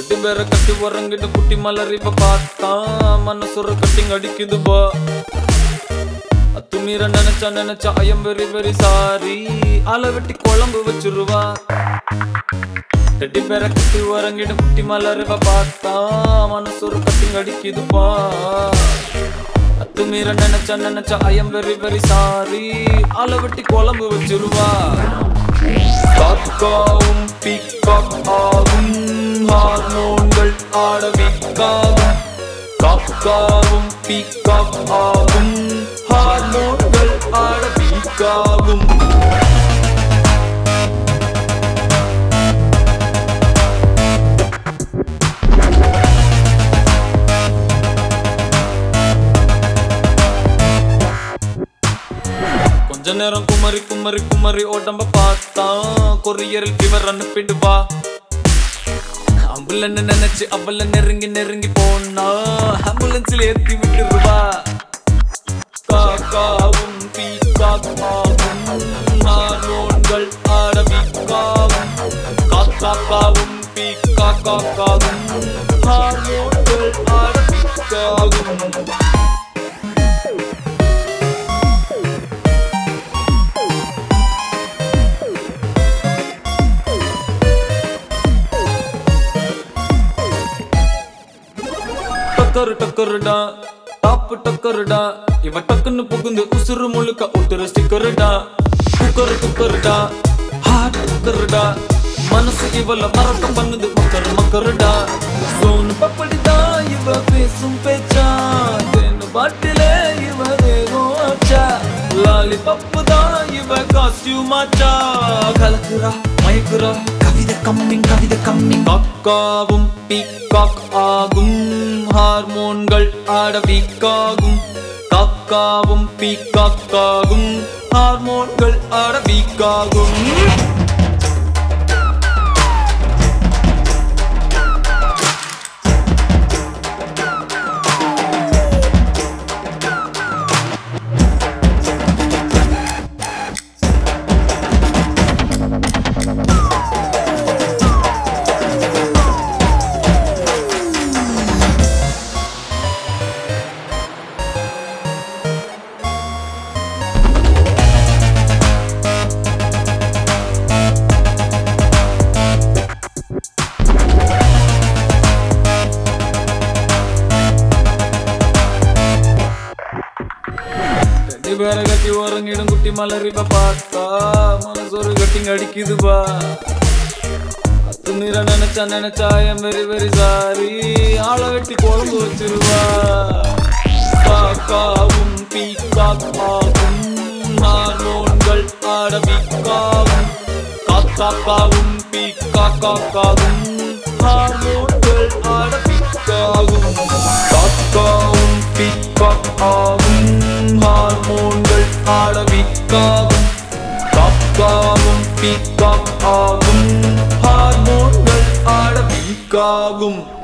ரெண்டு பேரை கட்டி உறங்கிட்டு குட்டி மலரிவ பார்த்தா மனசுற கட்டிங் அடிக்குது பா அத்துமீற நினைச்சா நினைச்சா ஐயம் வெரி வெரி சாரி அலை வெட்டி குழம்பு வச்சிருவா ரெட்டி பேரை கட்டி உறங்கிட்டு குட்டி மலரிவ பார்த்தா மனசுற கட்டிங் அடிக்குதுப்பா அத்துமீற நினைச்சா நினைச்சா ஐயம் வெரி வெரி சாரி அலை வெட்டி குழம்பு வச்சிருவா காக்காவும் பீக்காக் ஆகும் ஹார்மோன்கள் ஆடவிக்காகும் காக்காவும் பீக்காக் ஆகும் ஹார்மோன்கள் ஆடவிக்காகும் கொஞ்ச நேரம் குமரி குமரி குமரி உடம்ப பார்த்தா கொரியரில் ஃபீவர் அனுப்பிடுவா அம்புலன்னு நினைச்சு அவள நெருங்கி நெருங்கி போனா ஆம்புலன்ஸ்ல ஏத்தி விட்டுருவா காக்காவும் பீக்காக்காவும் ஹார்மோன்கள் ஆடவிக்காவும் காக்காக்காவும் பீக்காக்காவும் ஹார்மோன்கள் ஆடவிக்காகும் டக்கரு டக்கருடா டாப்பு டக்கருடா இவ டக்குன்னு புகுந்து உசுறு முழுக்க ஒட்டுற ஸ்டிக்கருடா குக்கரு குக்கருடா ஹார்ட் குக்கருடா மனசு இவள மறக்கம் பண்ணுது மக்கரு மக்கருடா சோனு பப்படிதா இவ பேசும் பேச்சா தேனு பாட்டிலே இவ வேகம் ஆச்சா லாலி பப்பு தான் இவ காஸ்டியூம் ஆச்சா கலக்குறா மயக்குறா கவிதை கம்மிங் கவிதை கம்மிங் காக்காவும் பீக்காக் ஆகும் ஹார்மோன்கள் ஆடவிக்காகும் காக்காவும் பீக்காக்காகும் ஹார்மோன்கள் ஆடவிக்காகும் ரெண்டு பேரை கட்டி உறங்கிடும் குட்டி மலரிப்ப பார்த்தா மனசொரு கட்டிங் அடிக்குதுப்பா அத்து மீற நினைச்சா நினைச்சா என் வெரி வெரி சாரி ஆளை வெட்டி குழம்பு வச்சிருவா காக்காவும் பீக்காக்காவும் ஹார்மோன்கள் ஆடவிக்காவும் காக்காக்காவும் பீக்காக்காவும் ஹார்மோன்கள் ஆடவிக்காகும் காக்காவும் பீக்காக்காவும் ஹார்மோன்கள் ஆடவிக்காகும் காக்காவும் பீக்காக்காவும் ஹார்மோன்கள் ஆடவிக்காகும்